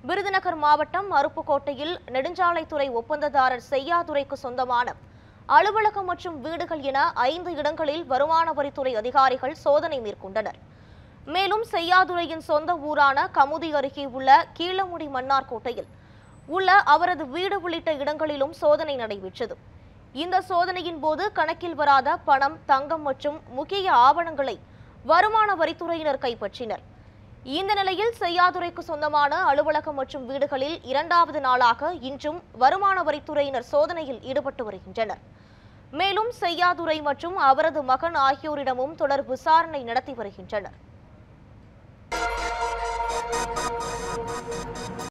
விருதுநகர் மாவட்டம் அருப்புக்கோட்டையில் நெடுஞ்சாலைத்துறை ஒப்பந்ததாரர் செய்யாதுரைக்கு சொந்தமான அலுவலகம் மற்றும் வீடுகள் என ஐந்து இடங்களில் வருமான வரித்துறை அதிகாரிகள் சோதனை மேற்கொண்டனர் மேலும் செய்யாதுரையின் சொந்த ஊரான கமுதி அருகே உள்ள கீழமுடி மன்னார்கோட்டையில் உள்ள அவரது வீடு உள்ளிட்ட இடங்களிலும் சோதனை நடைபெற்றது இந்த சோதனையின் போது கணக்கில் வராத பணம் தங்கம் மற்றும் முக்கிய ஆவணங்களை வருமான வரித்துறையினர் கைப்பற்றினர் இந்த நிலையில் செய்யாதுரைக்கு சொந்தமான அலுவலகம் மற்றும் வீடுகளில் இரண்டாவது நாளாக இன்றும் வருமான வரித்துறையினர் சோதனையில் ஈடுபட்டு வருகின்றனர் மேலும் செய்யாதுரை மற்றும் அவரது மகன் ஆகியோரிடமும் தொடர் விசாரணை நடத்தி வருகின்றனர்